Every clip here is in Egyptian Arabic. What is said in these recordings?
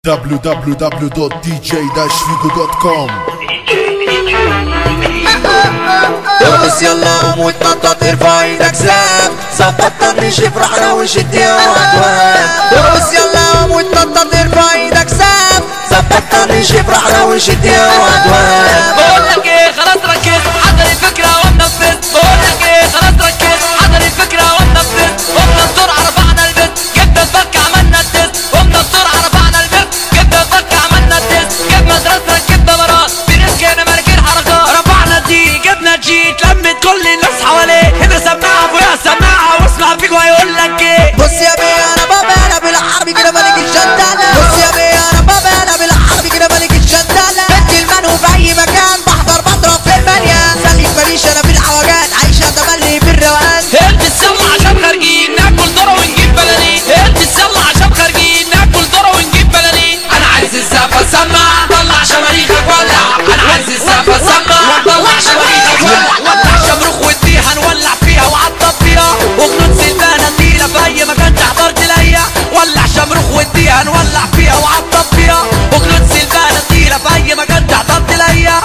www.dj-figo.com ارقص يلا قوم واتنطط ارفع ايدك زاب ظبط طنش افرحنا وشد يا واد ارقص يلا قوم واتنطط ارفع ايدك زاب ظبط طنش افرحنا وشد يا واد بقول لك ايه خلاص ركز حضر الفكره ونفذ بقول لك ايه خلاص ركز حضر الفكره ونفذ قمنا بسرعه رفعنا البيت جبنا الفك عملنا التست قمنا بسرعه رفعنا البيت جبنا الفك عملنا التست جبنا مدرسه ركبنا مرات بنركن مراكين حركات رفعنا دي جبنا جي اتلمت كل الناس حواليه هنا سماعه ابويا سماعه واسمع فيكو هيقول لك ايه بص يا بيه انا بابا انا بالعربي كده ملك الشندالة بص يا بيه انا بابا انا بالعربي كده ملك الشندالة بنت المنو في اي مكان بحضر بضرب في المليان سلك ماليش انا في الحواجات عايشة تملي في الروقان البس يلا عشان خارجين ناكل ذره ونجيب بلالين البس يلا عشان خارجين ناكل ذره ونجيب بلالين انا عايز السقف اسمع طلع شماريخك ولع انا عايز السقف اسمع طلع شماريخك ولع ولع شمروخ ودي هنولع فيها وعطب فيها وخلود سلفانة تقيلة في اي مكان تحضرت ليا ولع شمروخ ودي هنولع فيها وعطب فيها وخلود سلفانة تقيلة في اي مكان تحضرت ليا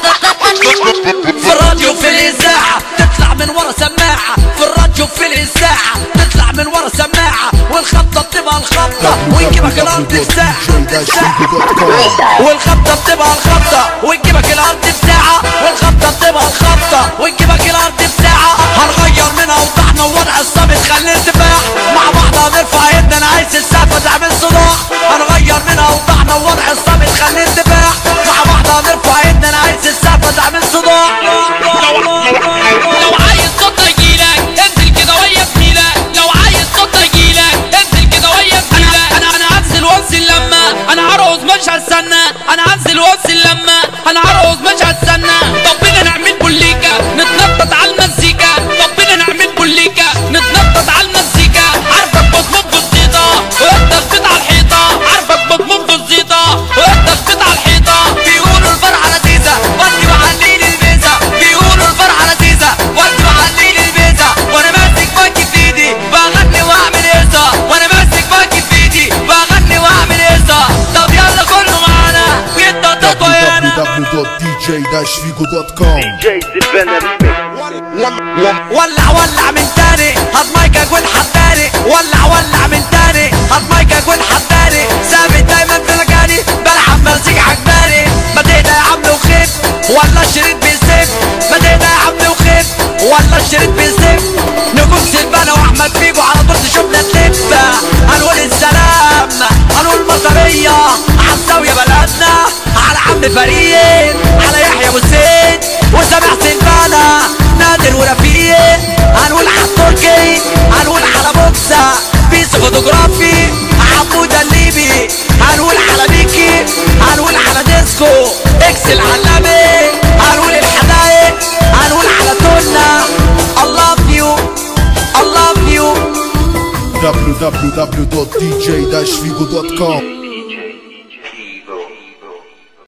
في الراديو في الاذاعه تطلع من ورا سماعه في الراديو في الاذاعه تطلع من ورا سماعه والخبطه بتبقى الخبطه ويجيبك الارض في ساعه في ساعة. www.dj-figo.com والخبطه بتبقى الخبطه وتجيبك الارض في ساعه والخبطه بتبقى الخبطه وتجيبك الارض في ساعه هنغير من اوضاعنا ووضع الصامت خلي ارتفاع مع بعض هنرفع ايدنا انا عايز السقف تعمل صداع هنغير من اوضاعنا ووضع الصامت خلي ارتفاع مع بعض هنرفع ايدنا انا عايز السقف تعمل صداع لو عايز صوت يجيلك انزل كده ويا زميلك لو عايز صوت يجيلك انزل كده ويا زميلك انا انا هنزل وانزل لما انا هرقص مش هستنى انا هنزل وانزل لما انا هرقص مش هستنى طب بينا نعمل بوليكا نتنطط على المزيكا طب بينا نعمل بوليكا نتنطط على المزيكا عارفك بتموت بالزيطة وانت خبيط على الحيطة عارفك بتموت بالزيطة وانت خبيط على الحيطة بيقولوا الفرحة لذيذة ودي وعليل البيزة بيقولوا الفرحة لذيذة ودي وعليل البيزة وانا ماسك باكي في ايدي بغني واعمل هيصة وانا ماسك باكي في ايدي بغني واعمل هيصة طب يلا كله معانا ويتنطط ويانا www.dj-figo.com ولع ولع من تاني هات مايكك والحد تاني ولع ولع من تاني هات مايكك والحد تاني ثابت دايما في مكاني بلعب مزيكا عجباني ما تهدى يا عم وخف ولا الشريط بيسف ما تهدى يا عم وخف ولا الشريط بيسف نجوم سلفانا واحمد فيجو على طول تشوفنا تلف هنقول السلام هنقول مطرية عالزاوية بلدنا على عم فريد على يحيى ابو زيد وسامح سلفانا نادر ورفيق هنقول على التركي هنقول على بوكسا بيس فوتوغرافي عبودة الليبي هنقول على ميكي هنقول على ديسكو اكس العلامي هنقول الحدايق هنقول على تونا I love you I love you www.dj-figo.com